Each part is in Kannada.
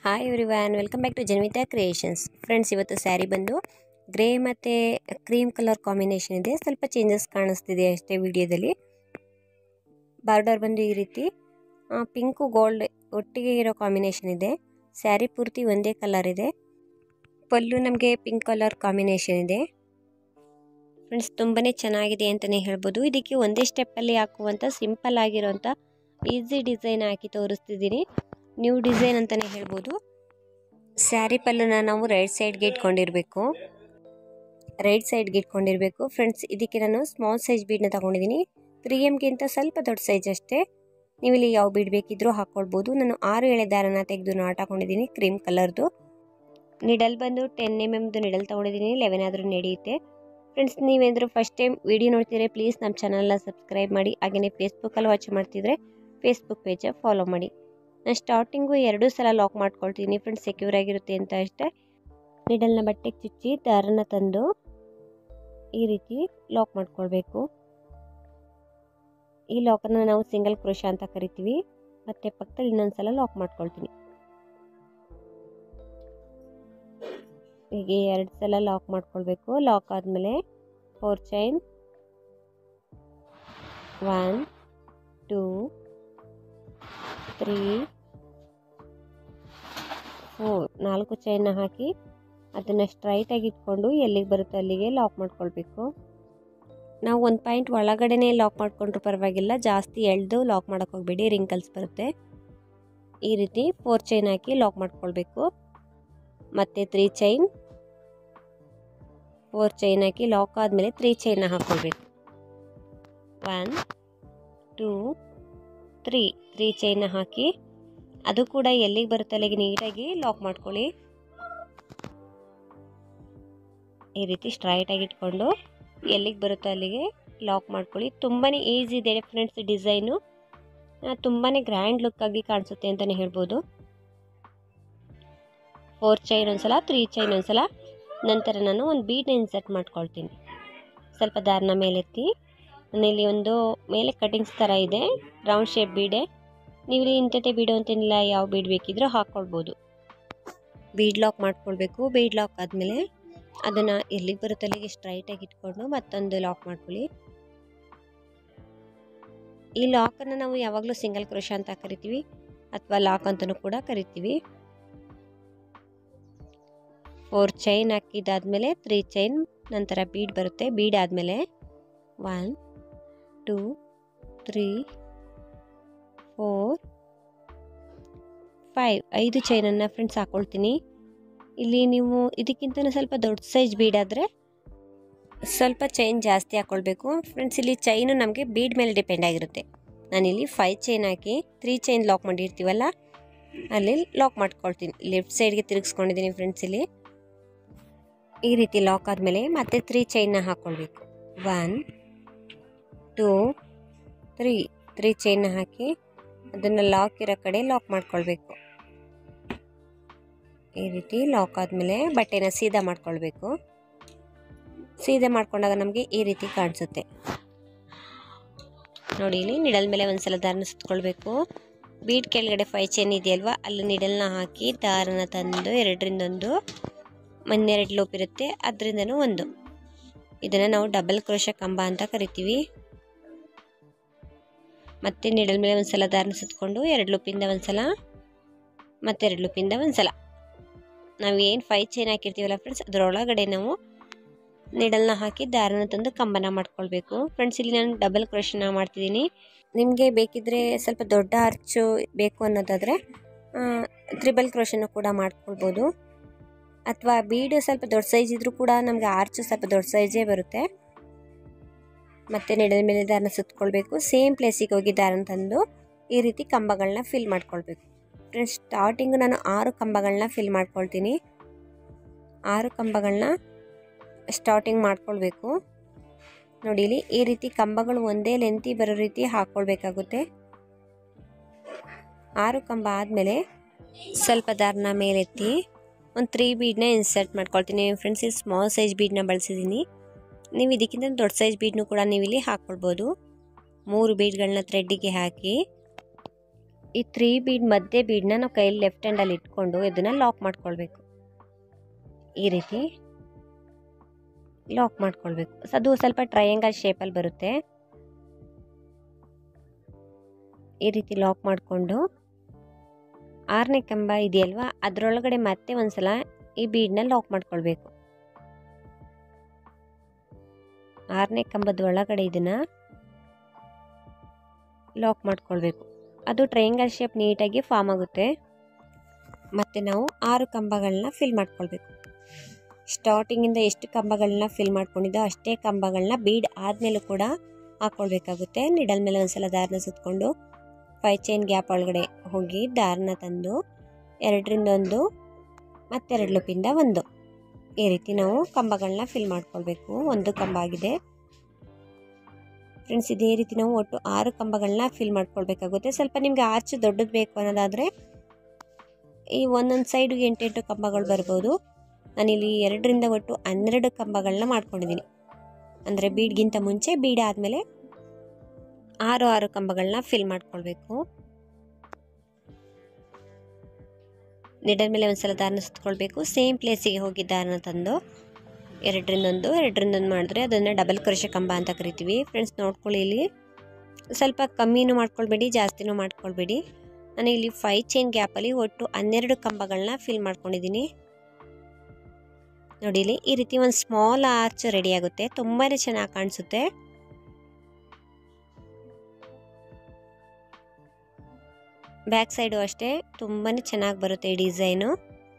hi everyone welcome back to Janvita creations friends ಇವತ್ತು ಸ್ಯಾರಿ ಬಂದು ಗ್ರೇ ಮತ್ತು ಕ್ರೀಮ್ ಕಲರ್ ಕಾಂಬಿನೇಷನ್ ಇದೆ ಸ್ವಲ್ಪ ಚೇಂಜಸ್ ಕಾಣಿಸ್ತಿದೆ ಅಷ್ಟೇ ವಿಡಿಯೋದಲ್ಲಿ ಬಾರ್ಡರ್ ಬಂದು ಈ ರೀತಿ ಪಿಂಕು ಗೋಲ್ಡ್ ಒಟ್ಟಿಗೆ ಇರೋ ಕಾಂಬಿನೇಷನ್ ಇದೆ ಸ್ಯಾರಿ ಪೂರ್ತಿ ಒಂದೇ ಕಲರ್ ಇದೆ ಪಲ್ಲು ನಮಗೆ ಪಿಂಕ್ ಕಲರ್ ಕಾಂಬಿನೇಷನ್ ಇದೆ ಫ್ರೆಂಡ್ಸ್ ತುಂಬಾ ಚೆನ್ನಾಗಿದೆ ಅಂತಲೇ ಹೇಳ್ಬೋದು ಇದಕ್ಕೆ ಒಂದೇ ಸ್ಟೆಪ್ಪಲ್ಲಿ ಹಾಕುವಂಥ ಸಿಂಪಲ್ ಆಗಿರೋಂಥ ಈಸಿ ಡಿಸೈನ್ ಹಾಕಿ ತೋರಿಸ್ತಿದ್ದೀನಿ ನ್ಯೂ ಡಿಸೈನ್ ಅಂತಲೇ ಹೇಳ್ಬೋದು ಸ್ಯಾರಿ ಪಲ್ಲುನ ನಾವು ರೈಟ್ ಸೈಡ್ಗೆ ಇಟ್ಕೊಂಡಿರಬೇಕು ರೈಟ್ ಸೈಡ್ಗೆ ಇಟ್ಕೊಂಡಿರಬೇಕು ಫ್ರೆಂಡ್ಸ್ ಇದಕ್ಕೆ ನಾನು ಸ್ಮಾಲ್ ಸೈಜ್ ಬೀಡನ್ನ ತಗೊಂಡಿದ್ದೀನಿ ತ್ರೀ ಎಮ್ಗಿಂತ ಸ್ವಲ್ಪ ದೊಡ್ಡ ಸೈಜ್ ಅಷ್ಟೇ ನೀವು ಇಲ್ಲಿ ಯಾವ ಬೀಡ್ ಬೇಕಿದ್ರೂ ಹಾಕ್ಕೊಳ್ಬೋದು ನಾನು ಆರು ಎಳೆ ದಾರನ ತೆಗೆದು ನಾಟ್ ಹಾಕೊಂಡಿದ್ದೀನಿ ಕ್ರೀಮ್ ಕಲರ್ದು ನಿಡಲ್ ಬಂದು ಟೆನ್ ಎಮ್ ಎಮ್ದು ನಿಡಲ್ ತೊಗೊಂಡಿದ್ದೀನಿ ಲೆವೆನ್ ಆದರೂ ನಡೆಯುತ್ತೆ ಫ್ರೆಂಡ್ಸ್ ನೀವೇಂದರೂ ಫಸ್ಟ್ ಟೈಮ್ ವಿಡಿಯೋ ನೋಡ್ತಿದ್ರೆ ಪ್ಲೀಸ್ ನಮ್ಮ ಚಾನಲ್ನ ಸಬ್ಸ್ಕ್ರೈಬ್ ಮಾಡಿ ಹಾಗೆಯೇ ಫೇಸ್ಬುಕ್ಕಲ್ಲಿ ವಾಚ್ ಮಾಡ್ತಿದ್ರೆ ಫೇಸ್ಬುಕ್ ಪೇಜ ಫಾಲೋ ಮಾಡಿ ನಾನು ಸ್ಟಾರ್ಟಿಂಗು ಎರಡೂ ಸಲ ಲಾಕ್ ಮಾಡ್ಕೊಳ್ತೀನಿ ಫ್ರೆಂಡ್ಸ್ ಸೆಕ್ಯೂರ್ ಆಗಿರುತ್ತೆ ಅಂತ ಅಷ್ಟೇ ನಿಡಲ್ನ ಬಟ್ಟೆಗೆ ಚುಚ್ಚಿ ದಾರನ ತಂದು ಈ ರೀತಿ ಲಾಕ್ ಮಾಡ್ಕೊಳ್ಬೇಕು ಈ ಲಾಕನ್ನು ನಾವು ಸಿಂಗಲ್ ಕ್ರೋಶ ಅಂತ ಕರಿತೀವಿ ಮತ್ತೆ ಪಕ್ಕದಲ್ಲಿ ಇನ್ನೊಂದ್ಸಲ ಲಾಕ್ ಮಾಡ್ಕೊಳ್ತೀನಿ ಹೀಗೆ ಎರಡು ಸಲ ಲಾಕ್ ಮಾಡ್ಕೊಳ್ಬೇಕು ಲಾಕ್ ಆದಮೇಲೆ four chain one two three four ನಾಲ್ಕು ಚೈನ್ನ ಹಾಕಿ ಅದನ್ನು ಸ್ಟ್ರೈಟಾಗಿ ಇಟ್ಕೊಂಡು ಎಲ್ಲಿಗೆ ಬರುತ್ತೋ ಅಲ್ಲಿಗೆ ಲಾಕ್ ಮಾಡ್ಕೊಳ್ಬೇಕು ನಾವು ಒಂದು ಪಾಯಿಂಟ್ ಒಳಗಡೆನೇ ಲಾಕ್ ಮಾಡಿಕೊಂಡ್ರು ಪರವಾಗಿಲ್ಲ ಜಾಸ್ತಿ ಎಳೆದು ಲಾಕ್ ಮಾಡೋಕೆ ಹೋಗಬೇಡಿ ರಿಂಕಲ್ಸ್ ಬರುತ್ತೆ ಈ ರೀತಿ ಫೋರ್ ಚೈನ್ ಹಾಕಿ ಲಾಕ್ ಮಾಡ್ಕೊಳ್ಬೇಕು ಮತ್ತು ತ್ರೀ ಚೈನ್ ಫೋರ್ ಚೈನ್ ಹಾಕಿ ಲಾಕ್ ಆದಮೇಲೆ ತ್ರೀ ಚೈನ್ನ ಹಾಕ್ಕೊಳ್ಬೇಕು ಒನ್ ಟೂ ತ್ರೀ ತ್ರೀ ಚೈನ್ನ ಹಾಕಿ ಅದು ಕೂಡ ಎಲ್ಲಿಗೆ ಬರುತ್ತೆ ಅಲ್ಲಿಗೆ ನೀಟಾಗಿ ಲಾಕ್ ಮಾಡ್ಕೊಳ್ಳಿ ಈ ರೀತಿ ಸ್ಟ್ರೈಟಾಗಿ ಇಟ್ಕೊಂಡು ಎಲ್ಲಿಗೆ ಬರುತ್ತೋ ಅಲ್ಲಿಗೆ ಲಾಕ್ ಮಾಡ್ಕೊಳ್ಳಿ ತುಂಬಾ ಈಸಿ ಇದೆ ಫ್ರೆಂಡ್ಸ್ ಡಿಸೈನು ತುಂಬಾ ಗ್ರ್ಯಾಂಡ್ ಲುಕ್ಕಾಗಿ ಕಾಣಿಸುತ್ತೆ ಅಂತಲೇ ಹೇಳ್ಬೋದು ಫೋರ್ ಚೈನ್ ಒಂದ್ಸಲ ತ್ರೀ ಚೈನ್ ಒಂದ್ಸಲ ನಂತರ ನಾನು ಒಂದು ಬೀಡ್ನ ಇನ್ಸರ್ಟ್ ಮಾಡ್ಕೊಳ್ತೀನಿ ಸ್ವಲ್ಪ ದಾರನ ಮೇಲೆತ್ತಿ ನಾನಿಲ್ಲಿ ಒಂದು ಮೇಲೆ ಕಟಿಂಗ್ಸ್ ಥರ ಇದೆ ರೌಂಡ್ ಶೇಪ್ ಬೀಡೆ ನೀವು ಇಲ್ಲಿ ಇಂಥದ್ದೇ ಬೀಡು ಅಂತೇನಿಲ್ಲ ಯಾವ ಬೀಡ್ ಬೇಕಿದ್ರೂ ಹಾಕ್ಕೊಳ್ಬೋದು ಬೀಡ್ ಲಾಕ್ ಮಾಡ್ಕೊಳ್ಬೇಕು ಬೀಡ್ ಲಾಕ್ ಆದಮೇಲೆ ಅದನ್ನು ಎಲ್ಲಿಗೆ ಬರುತ್ತೆ ಅಲ್ಲಿಗೆ ಸ್ಟ್ರೈಟಾಗಿ ಇಟ್ಕೊಂಡು ಮತ್ತೊಂದು ಲಾಕ್ ಮಾಡ್ಕೊಳ್ಳಿ ಈ ಲಾಕನ್ನು ನಾವು ಯಾವಾಗಲೂ ಸಿಂಗಲ್ ಕ್ರೋಶ ಅಂತ ಕರಿತೀವಿ ಅಥವಾ ಲಾಕ್ ಅಂತಲೂ ಕೂಡ ಕರಿತೀವಿ ಫೋರ್ ಚೈನ್ ಹಾಕಿದಾದ್ಮೇಲೆ ತ್ರೀ ಚೈನ್ ನಂತರ ಬೀಡ್ ಬರುತ್ತೆ ಬೀಡ್ ಆದಮೇಲೆ one two three four five ಐದು ಚೈನನ್ನು ಫ್ರೆಂಡ್ಸ್ ಹಾಕ್ಕೊಳ್ತೀನಿ ಇಲ್ಲಿ ನೀವು ಇದಕ್ಕಿಂತ ಸ್ವಲ್ಪ ದೊಡ್ಡ ಸೈಜ್ ಬೀಡಾದರೆ ಸ್ವಲ್ಪ ಚೈನ್ ಜಾಸ್ತಿ ಹಾಕ್ಕೊಳ್ಬೇಕು ಫ್ರೆಂಡ್ಸ್ ಇಲ್ಲಿ ಚೈನು ನಮಗೆ ಬೀಡ್ ಮೇಲೆ ಡಿಪೆಂಡ್ ಆಗಿರುತ್ತೆ ನಾನಿಲ್ಲಿ ಫೈವ್ ಚೈನ್ ಹಾಕಿ ತ್ರೀ ಚೈನ್ ಲಾಕ್ ಮಾಡಿರ್ತೀವಲ್ಲ ಅಲ್ಲಿ ಲಾಕ್ ಮಾಡ್ಕೊಳ್ತೀನಿ ಲೆಫ್ಟ್ ಸೈಡ್ಗೆ ತಿರುಗಿಸ್ಕೊಂಡಿದ್ದೀನಿ ಫ್ರೆಂಡ್ಸ್ ಇಲ್ಲಿ ಈ ರೀತಿ ಲಾಕ್ ಆದಮೇಲೆ ಮತ್ತೆ ತ್ರೀ ಚೈನ್ನ ಹಾಕ್ಕೊಳ್ಬೇಕು ಒನ್ ಟೂ ತ್ರೀ ತ್ರೀ ಚೈನ್ನ ಹಾಕಿ ಅದನ್ನು ಲಾಕ್ ಇರೋ ಕಡೆ ಲಾಕ್ ಮಾಡ್ಕೊಳ್ಬೇಕು ಈ ರೀತಿ ಲಾಕ್ ಆದಮೇಲೆ ಬಟ್ಟೆನ ಸೀದಾ ಮಾಡ್ಕೊಳ್ಬೇಕು ಸೀದಾ ಮಾಡ್ಕೊಂಡಾಗ ನಮಗೆ ಈ ರೀತಿ ಕಾಣಿಸುತ್ತೆ ನೋಡಿ ಇಲ್ಲಿ ನಿಡಲ್ ಮೇಲೆ ಒಂದು ಸಲ ದಾರನ ಸುತ್ಕೊಳ್ಬೇಕು ಬೀಡ್ ಕೆಳಗಡೆ ಫೈ ಚೈನ್ ಇದೆಯಲ್ವಾ ಅಲ್ಲಿ ನಿಡಲ್ನ ಹಾಕಿ ದಾರನ ತಂದು ಎರಡರಿಂದ ಒಂದು ಮನ್ನೆರಡು ಲೋಪ್ ಇರುತ್ತೆ ಅದರಿಂದನೂ ಒಂದು ಇದನ್ನು ನಾವು ಡಬಲ್ ಕ್ರೋಶ ಕಂಬ ಅಂತ ಕರಿತೀವಿ ಮತ್ತೆ ನಿಡಲ್ ಮೇಲೆ ಒಂದು ಸಲ ದಾರನ ಸುತ್ಕೊಂಡು ಎರಡು ಲೂಪಿಂದ ಒಂದು ಸಲ ಮತ್ತೆ ಎರಡು ಲೂಪಿಂದ ಒಂದು ಸಲ ನಾವು ಏನು ಫೈ ಚೈನ್ ಹಾಕಿರ್ತೀವಲ್ಲ ಫ್ರೆಂಡ್ಸ್ ಅದರೊಳಗಡೆ ನಾವು ನಿಡಲ್ನ ಹಾಕಿ ದಾರನ ತಂದು ಕಂಬನ ಮಾಡ್ಕೊಳ್ಬೇಕು ಫ್ರೆಂಡ್ಸ್ ಇಲ್ಲಿ ನಾನು ಡಬಲ್ ಕ್ರೋಶನ ಮಾಡ್ತಿದ್ದೀನಿ ನಿಮಗೆ ಬೇಕಿದ್ರೆ ಸ್ವಲ್ಪ ದೊಡ್ಡ ಅರ್ಚು ಬೇಕು ಅನ್ನೋದಾದರೆ ತ್ರಿಬಲ್ ಕ್ರೋಶನ ಕೂಡ ಮಾಡ್ಕೊಳ್ಬೋದು ಅಥವಾ ಬೀಡು ಸ್ವಲ್ಪ ದೊಡ್ಡ ಸೈಜ್ ಇದ್ರೂ ಕೂಡ ನಮಗೆ ಆರ್ಚು ಸ್ವಲ್ಪ ದೊಡ್ಡ ಸೈಜೇ ಬರುತ್ತೆ ಮತ್ತು ನೆಡದ ಮೇಲೆ ದಾರನ ಸುತ್ಕೊಳ್ಬೇಕು ಸೇಮ್ ಪ್ಲೇಸಿಗೆ ಹೋಗಿ ದಾರನ ತಂದು ಈ ರೀತಿ ಕಂಬಗಳನ್ನ ಫಿಲ್ ಮಾಡ್ಕೊಳ್ಬೇಕು ಫ್ರೆಂಡ್ಸ್ ಸ್ಟಾರ್ಟಿಂಗು ನಾನು ಆರು ಕಂಬಗಳನ್ನ ಫಿಲ್ ಮಾಡ್ಕೊಳ್ತೀನಿ ಆರು ಕಂಬಗಳನ್ನ ಸ್ಟಾರ್ಟಿಂಗ್ ಮಾಡ್ಕೊಳ್ಬೇಕು ನೋಡಿ ಇಲ್ಲಿ ಈ ರೀತಿ ಕಂಬಗಳು ಒಂದೇ ಲೆಂತಿ ಬರೋ ರೀತಿ ಹಾಕ್ಕೊಳ್ಬೇಕಾಗುತ್ತೆ ಆರು ಕಂಬ ಆದಮೇಲೆ ಸ್ವಲ್ಪ ದಾರನ ಮೇಲೆತ್ತಿ ಒಂದು ತ್ರೀ ಬೀಡನ್ನ ಇನ್ಸರ್ಟ್ ಮಾಡ್ಕೊಳ್ತೀನಿ ಫ್ರೆಂಡ್ಸ್ ಇಲ್ಲಿ ಸ್ಮಾಲ್ ಸೈಜ್ ಬೀಡನ್ನ ಬಳಸಿದ್ದೀನಿ ನೀವು ಇದಕ್ಕಿಂತ ದೊಡ್ಡ ಸೈಜ್ ಬೀಡ್ನು ಕೂಡ ನೀವು ಇಲ್ಲಿ ಹಾಕ್ಕೊಳ್ಬೋದು ಮೂರು ಬೀಡ್ಗಳನ್ನ ಥ್ರೆಡ್ಡಿಗೆ ಹಾಕಿ ಈ ತ್ರೀ ಬೀಡ್ ಮಧ್ಯೆ ಬೀಡನ್ನ ನಾವು ಕೈಯಲ್ಲಿ ಲೆಫ್ಟ್ ಹ್ಯಾಂಡಲ್ಲಿ ಇಟ್ಕೊಂಡು ಇದನ್ನು ಲಾಕ್ ಮಾಡ್ಕೊಳ್ಬೇಕು ಈ ರೀತಿ ಲಾಕ್ ಮಾಡ್ಕೊಳ್ಬೇಕು ಅದು ಸ್ವಲ್ಪ ಟ್ರಯಾಂಗಲ್ ಶೇಪಲ್ಲಿ ಬರುತ್ತೆ ಈ ರೀತಿ ಲಾಕ್ ಮಾಡಿಕೊಂಡು ಆರನೇ ಕಂಬ ಇದೆಯಲ್ವಾ ಅದರೊಳಗಡೆ ಮತ್ತೆ ಒಂದ್ಸಲ ಈ ಬೀಡನ್ನ ಲಾಕ್ ಮಾಡ್ಕೊಳ್ಬೇಕು ಆರನೇ ಕಂಬದ ಒಳಗಡೆ ಇದನ್ನು ಲಾಕ್ ಮಾಡ್ಕೊಳ್ಬೇಕು ಅದು ಟ್ರಯಾಂಗಲ್ ಶೇಪ್ ನೀಟಾಗಿ ಫಾರ್ಮ್ ಆಗುತ್ತೆ ಮತ್ತು ನಾವು ಆರು ಕಂಬಗಳನ್ನ ಫಿಲ್ ಮಾಡ್ಕೊಳ್ಬೇಕು ಸ್ಟಾರ್ಟಿಂಗಿಂದ ಎಷ್ಟು ಕಂಬಗಳನ್ನ ಫಿಲ್ ಮಾಡ್ಕೊಂಡಿದ್ದೋ ಅಷ್ಟೇ ಕಂಬಗಳನ್ನ ಬೀಡ್ ಆದಮೇಲೂ ಕೂಡ ಹಾಕ್ಕೊಳ್ಬೇಕಾಗುತ್ತೆ ನಿಡಲ್ ಮೇಲೆ ಒಂದ್ಸಲ ದಾರನ ಸುತ್ಕೊಂಡು ಫೈ ಚೈನ್ ಗ್ಯಾಪ್ ಒಳಗಡೆ ಹೋಗಿ ದಾರನ ತಂದು ಎರಡರಿಂದ ಒಂದು ಮತ್ತೆರಡು ಲೂಪಿಂದ ಒಂದು ಈ ರೀತಿ ನಾವು ಕಂಬಗಳನ್ನ ಫಿಲ್ ಮಾಡ್ಕೊಳ್ಬೇಕು ಒಂದು ಕಂಬ ಆಗಿದೆ ಫ್ರೆಂಡ್ಸ್ ಇದೇ ರೀತಿ ನಾವು ಒಟ್ಟು ಆರು ಕಂಬಗಳನ್ನ ಫಿಲ್ ಮಾಡ್ಕೊಳ್ಬೇಕಾಗುತ್ತೆ ಸ್ವಲ್ಪ ನಿಮಗೆ ಆರ್ಚ್ ದೊಡ್ಡದು ಬೇಕು ಅನ್ನೋದಾದರೆ ಈ ಒಂದೊಂದು ಸೈಡ್ಗೆ ಎಂಟೆಂಟು ಕಂಬಗಳು ಬರ್ಬೋದು ನಾನಿಲ್ಲಿ ಎರಡರಿಂದ ಒಟ್ಟು ಹನ್ನೆರಡು ಕಂಬಗಳನ್ನ ಮಾಡ್ಕೊಂಡಿದ್ದೀನಿ ಅಂದರೆ ಬೀಡ್ಗಿಂತ ಮುಂಚೆ ಬೀಡ್ ಆದಮೇಲೆ ಆರು ಆರು ಕಂಬಗಳನ್ನ ಫಿಲ್ ಮಾಡ್ಕೊಳ್ಬೇಕು ನಿಡಲ್ ಮೇಲೆ ಒಂದ್ಸಲ ದಾರನ ಸುತ್ಕೊಳ್ಬೇಕು ಸೇಮ್ ಪ್ಲೇಸಿಗೆ ಹೋಗಿ ದಾರನ ತಂದು ಎರಡರಿಂದ ಒಂದು ಎರಡರಿಂದ ಒಂದು ಮಾಡಿದ್ರೆ ಅದನ್ನು ಡಬಲ್ ಕ್ರೋಶ ಕಂಬ ಅಂತ ಕರಿತೀವಿ ಫ್ರೆಂಡ್ಸ್ ನೋಡ್ಕೊಳ್ಳಿ ಇಲ್ಲಿ ಸ್ವಲ್ಪ ಕಮ್ಮಿನೂ ಮಾಡ್ಕೊಳ್ಬೇಡಿ ಜಾಸ್ತಿನೂ ಮಾಡ್ಕೊಳ್ಬೇಡಿ ನಾನು ಇಲ್ಲಿ ಫೈ ಚೈನ್ ಗ್ಯಾಪಲ್ಲಿ ಒಟ್ಟು ಹನ್ನೆರಡು ಕಂಬಗಳನ್ನ ಫಿಲ್ ಮಾಡ್ಕೊಂಡಿದ್ದೀನಿ ನೋಡಿ ಇಲ್ಲಿ ಈ ರೀತಿ ಒಂದು ಸ್ಮಾಲ್ ಆರ್ಚ್ ರೆಡಿ ಆಗುತ್ತೆ ತುಂಬಾ ಚೆನ್ನಾಗಿ ಕಾಣಿಸುತ್ತೆ ಬ್ಯಾಕ್ ಸೈಡು ಅಷ್ಟೇ ತುಂಬಾ ಚೆನ್ನಾಗಿ ಬರುತ್ತೆ ಈ ಡಿಸೈನು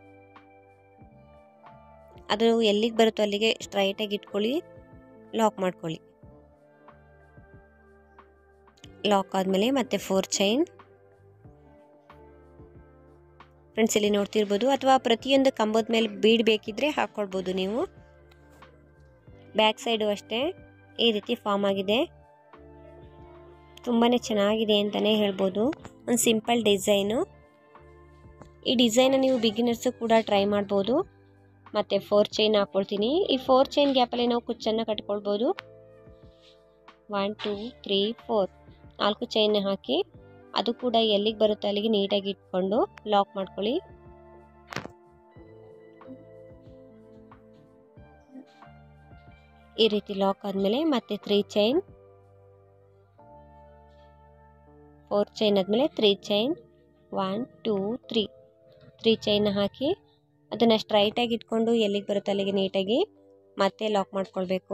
ಅದು ಎಲ್ಲಿಗೆ ಬರುತ್ತೋ ಅಲ್ಲಿಗೆ ಸ್ಟ್ರೈಟಾಗಿ ಇಟ್ಕೊಳ್ಳಿ ಲಾಕ್ ಮಾಡ್ಕೊಳ್ಳಿ ಲಾಕ್ ಆದಮೇಲೆ ಮತ್ತೆ ಫೋರ್ ಚೈನ್ ಫ್ರೆಂಡ್ಸ್ ಇಲ್ಲಿ ನೋಡ್ತಿರ್ಬೋದು ಅಥವಾ ಪ್ರತಿಯೊಂದು ಕಂಬದ ಮೇಲೆ ಬೀಡ್ ಬೇಕಿದ್ರೆ ಹಾಕ್ಕೊಳ್ಬೋದು ನೀವು ಬ್ಯಾಕ್ ಸೈಡು ಅಷ್ಟೇ ಈ ರೀತಿ ಫಾರ್ಮ್ ಆಗಿದೆ ತುಂಬಾ ಚೆನ್ನಾಗಿದೆ ಅಂತಲೇ ಹೇಳ್ಬೋದು ಒಂದು ಸಿಂಪಲ್ ಡಿಸೈನು ಈ ಡಿಸೈನ ನೀವು ಬಿಗಿನರ್ಸು ಕೂಡ ಟ್ರೈ ಮಾಡ್ಬೋದು ಮತ್ತು ಫೋರ್ ಚೈನ್ ಹಾಕ್ಕೊಳ್ತೀನಿ ಈ ಫೋರ್ ಚೈನ್ ಗ್ಯಾಪಲ್ಲಿ ನಾವು ಕುಚ್ಚನ್ನು ಕಟ್ಕೊಳ್ಬೋದು ಒನ್ ಟೂ ತ್ರೀ ಫೋರ್ ನಾಲ್ಕು ಚೈನ್ ಹಾಕಿ ಅದು ಕೂಡ ಎಲ್ಲಿಗೆ ಬರುತ್ತೆ ಅಲ್ಲಿಗೆ ನೀಟಾಗಿ ಇಟ್ಕೊಂಡು ಲಾಕ್ ಮಾಡ್ಕೊಳ್ಳಿ ಈ ರೀತಿ ಲಾಕ್ ಆದಮೇಲೆ ಮತ್ತೆ ತ್ರೀ ಚೈನ್ ಫೋರ್ ಚೈನ್ ಆದಮೇಲೆ three chain one two three three chain ಹಾಕಿ ಅದನ್ನು ಸ್ಟ್ರೈಟಾಗಿ ಇಟ್ಕೊಂಡು ಎಲ್ಲಿಗೆ ಬರುತ್ತೆ ಅಲ್ಲಿಗೆ ನೀಟಾಗಿ ಮತ್ತೆ ಲಾಕ್ ಮಾಡ್ಕೊಳ್ಬೇಕು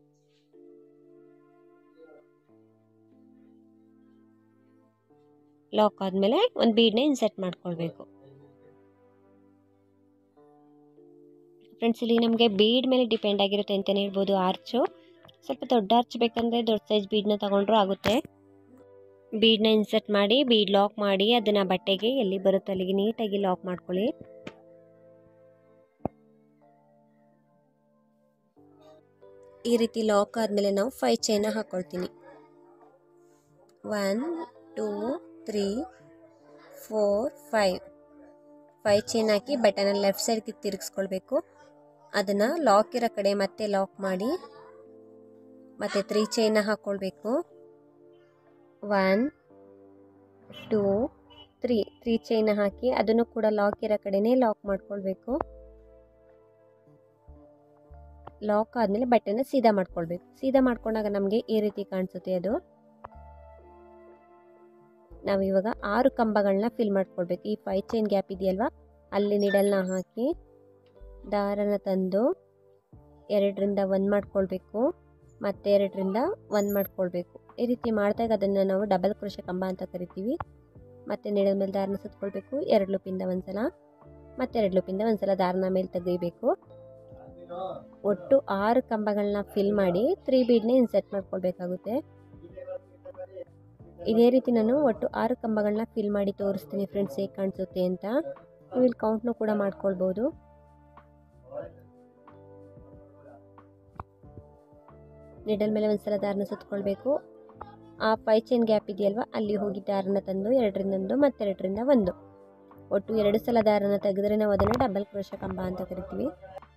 ಲಾಕ್ ಆದಮೇಲೆ ಒಂದು ಬೀಡನ್ನ ಇನ್ಸರ್ಟ್ ಮಾಡ್ಕೊಳ್ಬೇಕು ಫ್ರೆಂಡ್ಸ್ ಇಲ್ಲಿ ನಮಗೆ ಬೀಡ್ ಮೇಲೆ ಡಿಪೆಂಡ್ ಆಗಿರುತ್ತೆ ಅಂತಲೇ ಹೇಳ್ಬೋದು ಆರ್ಚು ಸ್ವಲ್ಪ ದೊಡ್ಡ ಆರ್ಚ್ ಬೇಕಂದರೆ ದೊಡ್ಡ ಸೈಜ್ ಬೀಡನ್ನ ತಗೊಂಡ್ರೂ ಆಗುತ್ತೆ ಬೀಡನ್ನ ಇನ್ಸರ್ಟ್ ಮಾಡಿ ಬೀಡ್ ಲಾಕ್ ಮಾಡಿ ಅದನ್ನು ಬಟ್ಟೆಗೆ ಎಲ್ಲಿ ಬರುತ್ತೆ ಅಲ್ಲಿಗೆ ನೀಟಾಗಿ ಲಾಕ್ ಮಾಡ್ಕೊಳ್ಳಿ ಈ ರೀತಿ ಲಾಕ್ ಆದಮೇಲೆ ನಾವು ಫೈ ಚೈನ ಹಾಕ್ಕೊಳ್ತೀನಿ one two three four five five chain ಹಾಕಿ ಬಟನ್ನ ಲೆಫ್ಟ್ ಸೈಡ್ಗೆ ತಿರುಗಿಸ್ಕೊಳ್ಬೇಕು ಅದನ್ನು ಲಾಕ್ ಇರೋ ಕಡೆ ಮತ್ತೆ ಲಾಕ್ ಮಾಡಿ ಮತ್ತು ತ್ರೀ ಚೈನ ಹಾಕ್ಕೊಳ್ಬೇಕು ಒನ್ ಟೂ ತ್ರೀ ತ್ರೀ ಚೈನ ಹಾಕಿ ಅದನ್ನು ಕೂಡ ಲಾಕ್ ಇರೋ ಕಡೆನೇ ಲಾಕ್ ಮಾಡ್ಕೊಳ್ಬೇಕು ಲಾಕ್ ಆದಮೇಲೆ ಬಟ್ಟೆನ ಸೀದಾ ಮಾಡ್ಕೊಳ್ಬೇಕು ಸೀದಾ ಮಾಡ್ಕೊಂಡಾಗ ನಮಗೆ ಈ ರೀತಿ ಕಾಣಿಸುತ್ತೆ ಅದು ನಾವು ಇವಾಗ ಆರು ಕಂಬಗಳನ್ನ ಫಿಲ್ ಮಾಡ್ಕೊಳ್ಬೇಕು ಈ ಫೈ ಚೈನ್ ಗ್ಯಾಪ್ ಇದೆಯಲ್ವಾ ಅಲ್ಲಿ ನಿಡಲ್ನ ಹಾಕಿ ದಾರನ ತಂದು ಎರಡರಿಂದ ಒಂದು ಮಾಡ್ಕೊಳ್ಬೇಕು ಮತ್ತು ಎರಡರಿಂದ ಒಂದು ಮಾಡ್ಕೊಳ್ಬೇಕು ಈ ರೀತಿ ಮಾಡಿದಾಗ ಅದನ್ನು ನಾವು ಡಬಲ್ ಕ್ರೋಶ ಕಂಬ ಅಂತ ಕರಿತೀವಿ ಮತ್ತು ನಿಡಲ್ ಮೇಲೆ ದಾರನ ಸುತ್ಕೊಳ್ಬೇಕು ಎರಡು ಲೂಪಿಂದ ಒಂದ್ಸಲ ಮತ್ತು ಎರಡು ಲೂಪಿಂದ ಒಂದ್ಸಲ ದಾರನ ಮೇಲೆ ತೆಗಿಬೇಕು ಒಟ್ಟು ಆರು ಕಂಬಗಳನ್ನ ಫಿಲ್ ಮಾಡಿ ತ್ರೀ ಬೀಡ್ನ ಇನ್ಸೆಟ್ ಮಾಡ್ಕೊಳ್ಬೇಕಾಗುತ್ತೆ ಇದೇ ರೀತಿ ನಾನು ಒಟ್ಟು ಆರು ಕಂಬಗಳನ್ನ ಫಿಲ್ ಮಾಡಿ ತೋರಿಸ್ತೀನಿ ಫ್ರೆಂಡ್ಸ್ ಹೇಗೆ ಕಾಣಿಸುತ್ತೆ ಅಂತ ನೀವು ಇಲ್ಲಿ ಕೌಂಟ್ನು ಕೂಡ ಮಾಡ್ಕೊಳ್ಬೋದು ನಿಡಲ್ ಮೇಲೆ ಒಂದ್ಸಲ ದಾರನ ಸುತ್ಕೊಳ್ಬೇಕು ಆ ಫೈ ಚೈನ್ ಗ್ಯಾಪ್ ಇದೆಯಲ್ವ ಅಲ್ಲಿ ಹೋಗಿ ದಾರನ ತಂದು ಎರಡರಿಂದ ಒಂದು ಮತ್ತೆರಡರಿಂದ ಒಂದು ಒಟ್ಟು ಎರಡು ಸಲ ದಾರನ ತೆಗೆದ್ರೆ ನಾವು ಅದನ್ನು ಡಬಲ್ ಕ್ರೋಶ ಕಂಬ ಅಂತ ಕರಿತೀವಿ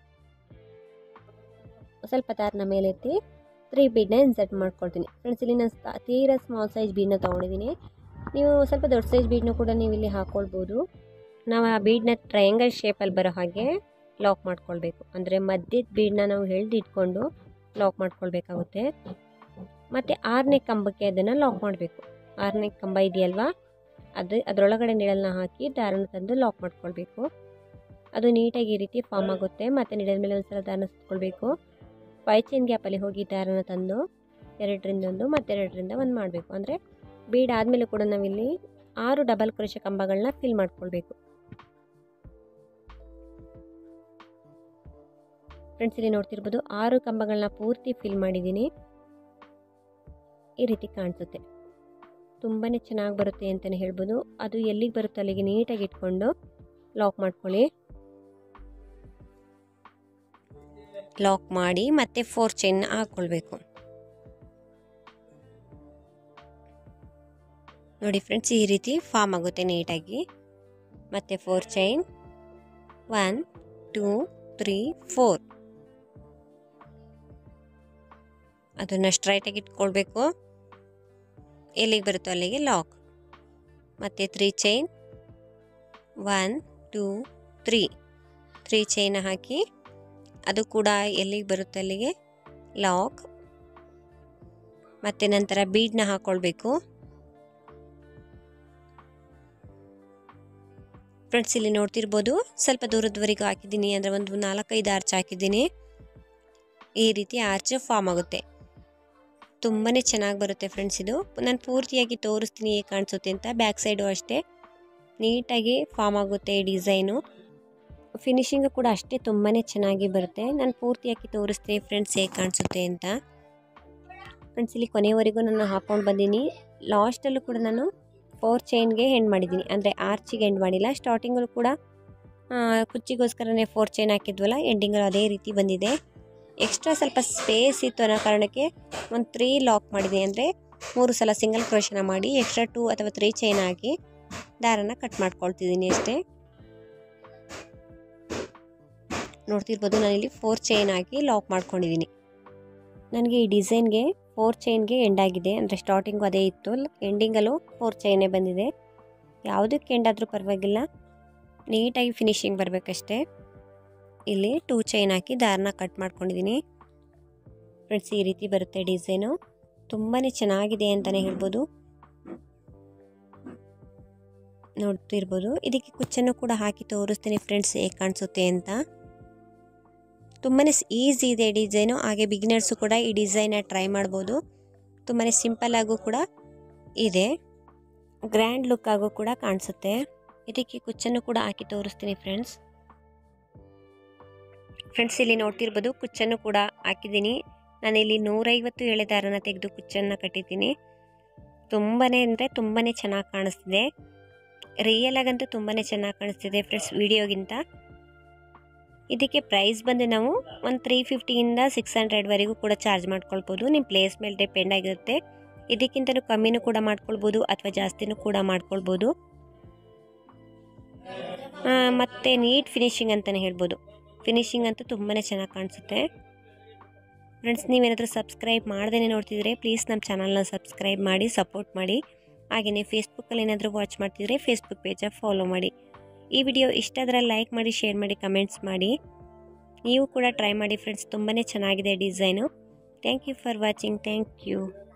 ಸ್ವಲ್ಪ ದಾರನ ಮೇಲೆತ್ತಿ ತ್ರೀ ಬೀಡ್ನ ಇನ್ಸರ್ಟ್ ಮಾಡ್ಕೊಳ್ತೀನಿ ಫ್ರೆಂಡ್ಸ್ ಇಲ್ಲಿ ನಾನು ತೀರಾ ಸ್ಮಾಲ್ ಸೈಜ್ ಬೀಡ್ನ ತೊಗೊಂಡಿದ್ದೀನಿ ನೀವು ಸ್ವಲ್ಪ ದೊಡ್ಡ ಸೈಜ್ ಬೀಡನ್ನು ಕೂಡ ನೀವು ಇಲ್ಲಿ ಹಾಕ್ಕೊಳ್ಬೋದು ನಾವು ಆ ಬೀಡನ್ನ ಟ್ರಯಾಂಗಲ್ ಶೇಪಲ್ಲಿ ಬರೋ ಹಾಗೆ ಲಾಕ್ ಮಾಡ್ಕೊಳ್ಬೇಕು ಅಂದರೆ ಮಧ್ಯದ ಬೀಡನ್ನ ನಾವು ಎಳ್ದು ಇಟ್ಕೊಂಡು ಲಾಕ್ ಮಾಡ್ಕೊಳ್ಬೇಕಾಗುತ್ತೆ ಮತ್ತು ಆರನೇ ಕಂಬಕ್ಕೆ ಅದನ್ನು ಲಾಕ್ ಮಾಡಬೇಕು ಆರನೇ ಕಂಬ ಇದೆಯಲ್ವಾ ಅದು ಅದರೊಳಗಡೆ ನಿಳಲ್ನ ಹಾಕಿ ದಾರನ ತಂದು ಲಾಕ್ ಮಾಡ್ಕೊಳ್ಬೇಕು ಅದು ನೀಟಾಗಿ ಈ ರೀತಿ ಫಾರ್ಮ್ ಆಗುತ್ತೆ ಮತ್ತು ನಿಡದ ಮೇಲೆ ಒಂದ್ಸಲ ದಾರನ ಸುತ್ಕೊಳ್ಬೇಕು ಫೈ ಚೈನ್ ಗ್ಯಾಪಲ್ಲಿ ಹೋಗಿ ದಾರನ ತಂದು ಎರಡರಿಂದ ಒಂದು ಮತ್ತೆರಡರಿಂದ ಒಂದು ಮಾಡಬೇಕು ಅಂದರೆ ಬೀಡ್ ಆದಮೇಲೆ ಕೂಡ ನಾವಿಲ್ಲಿ ಆರು ಡಬಲ್ ಕ್ರೋಶ ಕಂಬಗಳನ್ನ ಫಿಲ್ ಮಾಡ್ಕೊಳ್ಬೇಕು ಫ್ರೆಂಡ್ಸ್ ಇಲ್ಲಿ ನೋಡ್ತಿರ್ಬೋದು ಆರು ಕಂಬಗಳನ್ನ ಪೂರ್ತಿ ಫಿಲ್ ಮಾಡಿದ್ದೀನಿ ಈ ರೀತಿ ಕಾಣಿಸುತ್ತೆ ತುಂಬಾ ಚೆನ್ನಾಗಿ ಬರುತ್ತೆ ಅಂತಲೇ ಹೇಳ್ಬೋದು ಅದು ಎಲ್ಲಿಗೆ ಬರುತ್ತೋ ಅಲ್ಲಿಗೆ ನೀಟಾಗಿ ಇಟ್ಕೊಂಡು ಲಾಕ್ ಮಾಡ್ಕೊಳ್ಳಿ ಲಾಕ್ ಮಾಡಿ ಮತ್ತೆ ಫೋರ್ ಚೈನ್ ಹಾಕ್ಕೊಳ್ಬೇಕು ನೋಡಿ ಫ್ರೆಂಡ್ಸ್ ಈ ರೀತಿ ಫಾರ್ಮ್ ಆಗುತ್ತೆ ನೀಟಾಗಿ ಮತ್ತೆ four chain one two three four ಅದನ್ನು ಸ್ಟ್ರೈಟಾಗಿ ಇಟ್ಕೊಳ್ಬೇಕು ಎಲ್ಲಿಗೆ ಬರುತ್ತೋ ಅಲ್ಲಿಗೆ ಲಾಕ್ ಮತ್ತು three chain one two three three chain ಹಾಕಿ ಅದು ಕೂಡ ಎಲ್ಲಿಗೆ ಬರುತ್ತೆ ಅಲ್ಲಿಗೆ ಲಾಕ್ ಮತ್ತು ನಂತರ ಬೀಡನ್ನ ಹಾಕ್ಕೊಳ್ಬೇಕು ಫ್ರೆಂಡ್ಸ್ ಇಲ್ಲಿ ನೋಡ್ತಿರ್ಬೋದು ಸ್ವಲ್ಪ ದೂರದವರೆಗೂ ಹಾಕಿದ್ದೀನಿ ಅಂದರೆ ಒಂದು ನಾಲ್ಕೈದು ಆರ್ಚ್ ಹಾಕಿದ್ದೀನಿ ಈ ರೀತಿ ಆರ್ಚ್ ಫಾರ್ಮ್ ಆಗುತ್ತೆ ತುಂಬಾ ಚೆನ್ನಾಗಿ ಬರುತ್ತೆ ಫ್ರೆಂಡ್ಸ್ ಇದು ನಾನು ಪೂರ್ತಿಯಾಗಿ ತೋರಿಸ್ತೀನಿ ಹೇಗೆ ಕಾಣಿಸುತ್ತೆ ಅಂತ ಬ್ಯಾಕ್ ಸೈಡು ಅಷ್ಟೇ ನೀಟಾಗಿ ಫಾರ್ಮ್ ಆಗುತ್ತೆ ಈ ಡಿಸೈನು ಫಿನಿಶಿಂಗು ಕೂಡ ಅಷ್ಟೇ ತುಂಬಾ ಚೆನ್ನಾಗಿ ಬರುತ್ತೆ ನಾನು ಪೂರ್ತಿಯಾಗಿ ತೋರಿಸ್ತೀನಿ ಫ್ರೆಂಡ್ಸ್ ಹೇಗೆ ಕಾಣಿಸುತ್ತೆ ಅಂತ ಫ್ರೆಂಡ್ಸ್ ಇಲ್ಲಿ ಕೊನೆಯವರೆಗೂ ನಾನು ಹಾಕ್ಕೊಂಡು ಬಂದೀನಿ ಲಾಸ್ಟಲ್ಲೂ ಕೂಡ ನಾನು ಫೋರ್ ಚೈನ್ಗೆ ಎಂಡ್ ಮಾಡಿದ್ದೀನಿ ಅಂದರೆ ಆರ್ಚಿಗೆ ಎಂಡ್ ಮಾಡಿಲ್ಲ ಸ್ಟಾರ್ಟಿಂಗಲ್ಲೂ ಕೂಡ ಕುಚ್ಚಿಗೋಸ್ಕರನೇ ಫೋರ್ ಚೈನ್ ಹಾಕಿದ್ವಲ್ಲ ಎಂಡಿಂಗಲ್ಲಿ ಅದೇ ರೀತಿ ಬಂದಿದೆ ಎಕ್ಸ್ಟ್ರಾ ಸ್ವಲ್ಪ ಸ್ಪೇಸ್ ಇತ್ತು ಅನ್ನೋ ಕಾರಣಕ್ಕೆ ಒಂದು ತ್ರೀ ಲಾಕ್ ಮಾಡಿದ್ದೀನಿ ಅಂದರೆ ಮೂರು ಸಲ ಸಿಂಗಲ್ ಕ್ರೋಶನ ಮಾಡಿ ಎಕ್ಸ್ಟ್ರಾ ಟೂ ಅಥವಾ ತ್ರೀ ಚೈನ್ ಹಾಕಿ ದಾರನ ಕಟ್ ಮಾಡ್ಕೊಳ್ತಿದ್ದೀನಿ ಅಷ್ಟೇ ನೋಡ್ತಿರ್ಬೋದು ನಾನಿಲ್ಲಿ ಫೋರ್ ಚೈನ್ ಹಾಕಿ ಲಾಕ್ ಮಾಡ್ಕೊಂಡಿದ್ದೀನಿ ನನಗೆ ಈ ಡಿಸೈನ್ಗೆ ಫೋರ್ ಚೈನ್ಗೆ ಎಂಡ್ ಆಗಿದೆ ಅಂದರೆ ಸ್ಟಾರ್ಟಿಂಗು ಅದೇ ಇತ್ತು ಎಂಡಿಂಗಲ್ಲೂ ಫೋರ್ ಚೈನೇ ಬಂದಿದೆ ಯಾವುದಕ್ಕೆ ಎಂಡ್ ಆದರೂ ಪರವಾಗಿಲ್ಲ ನೀಟಾಗಿ ಫಿನಿಶಿಂಗ್ ಬರಬೇಕಷ್ಟೇ ಇಲ್ಲಿ ಟೂ ಚೈನ್ ಹಾಕಿ ದಾರನ ಕಟ್ ಮಾಡ್ಕೊಂಡಿದ್ದೀನಿ ಫ್ರೆಂಡ್ಸ್ ಈ ರೀತಿ ಬರುತ್ತೆ ಡಿಸೈನು ತುಂಬಾ ಚೆನ್ನಾಗಿದೆ ಅಂತಲೇ ಹೇಳ್ಬೋದು ನೋಡ್ತಿರ್ಬೋದು ಇದಕ್ಕೆ ಕುಚ್ಚನ್ನು ಕೂಡ ಹಾಕಿ ತೋರಿಸ್ತೀನಿ ಫ್ರೆಂಡ್ಸ್ ಹೇಗೆ ಕಾಣಿಸುತ್ತೆ ಅಂತ ತುಂಬಾ ಈಸಿ ಇದೆ ಡಿಸೈನು ಹಾಗೆ ಬಿಗಿನರ್ಸು ಕೂಡ ಈ ಡಿಸೈನ ಟ್ರೈ ಮಾಡ್ಬೋದು ತುಂಬಾ ಸಿಂಪಲ್ ಆಗು ಕೂಡ ಇದೆ ಗ್ರ್ಯಾಂಡ್ ಲುಕ್ ಆಗು ಕೂಡ ಕಾಣಿಸುತ್ತೆ ಇದಕ್ಕೆ ಕುಚ್ಚನ್ನು ಕೂಡ ಹಾಕಿ ತೋರಿಸ್ತೀನಿ ಫ್ರೆಂಡ್ಸ್ ಫ್ರೆಂಡ್ಸ್ ಇಲ್ಲಿ ನೋಡ್ತಿರ್ಬೋದು ಕುಚ್ಚನ್ನು ಕೂಡ ಹಾಕಿದ್ದೀನಿ ನಾನಿಲ್ಲಿ ನೂರೈವತ್ತು ಎಳೆ ದಾರನ ತೆಗೆದು ಕುಚ್ಚನ್ನು ಕಟ್ಟಿದ್ದೀನಿ ತುಂಬಾ ಅಂದರೆ ತುಂಬಾ ಚೆನ್ನಾಗಿ ಕಾಣಿಸ್ತಿದೆ ರಿಯಲ್ ಆಗಂತೂ ತುಂಬಾ ಚೆನ್ನಾಗಿ ಕಾಣಿಸ್ತಿದೆ ಫ್ರೆಂಡ್ಸ್ ವಿಡಿಯೋಗಿಂತ ಇದಕ್ಕೆ ಪ್ರೈಸ್ ಬಂದು ನಾವು ಒಂದು ತ್ರೀ ಫಿಫ್ಟಿಯಿಂದ ಸಿಕ್ಸ್ ಹಂಡ್ರೆಡ್ವರೆಗೂ ಕೂಡ ಚಾರ್ಜ್ ಮಾಡ್ಕೊಳ್ಬೋದು ನಿಮ್ಮ ಪ್ಲೇಸ್ ಮೇಲೆ ಡಿಪೆಂಡ್ ಆಗಿರುತ್ತೆ ಇದಕ್ಕಿಂತಲೂ ಕಮ್ಮಿನೂ ಕೂಡ ಮಾಡ್ಕೊಳ್ಬೋದು ಅಥವಾ ಜಾಸ್ತಿನೂ ಕೂಡ ಮಾಡ್ಕೊಳ್ಬೋದು ಮತ್ತು ನೀಟ್ ಫಿನಿಶಿಂಗ್ ಅಂತಲೇ ಹೇಳ್ಬೋದು ಫಿನಿಶಿಂಗ್ ಅಂತೂ ತುಂಬಾ ಚೆನ್ನಾಗಿ ಕಾಣಿಸುತ್ತೆ ಫ್ರೆಂಡ್ಸ್ ನೀವೇನಾದರೂ ಸಬ್ಸ್ಕ್ರೈಬ್ ಮಾಡ್ದೇ ನೋಡ್ತಿದ್ರೆ ಪ್ಲೀಸ್ ನಮ್ಮ ಚಾನಲ್ನ ಸಬ್ಸ್ಕ್ರೈಬ್ ಮಾಡಿ ಸಪೋರ್ಟ್ ಮಾಡಿ ಹಾಗೆಯೇ ಫೇಸ್ಬುಕ್ಕಲ್ಲಿ ಏನಾದರೂ ವಾಚ್ ಮಾಡ್ತಿದ್ರೆ ಫೇಸ್ಬುಕ್ ಪೇಜ ಫಾಲೋ ಮಾಡಿ ಈ ವಿಡಿಯೋ ಇಷ್ಟ ಆದರೆ ಲೈಕ್ ಮಾಡಿ ಶೇರ್ ಮಾಡಿ ಕಮೆಂಟ್ಸ್ ಮಾಡಿ ನೀವು ಕೂಡ ಟ್ರೈ ಮಾಡಿ ಫ್ರೆಂಡ್ಸ್ ತುಂಬಾ ಚೆನ್ನಾಗಿದೆ design thank you for watching thank you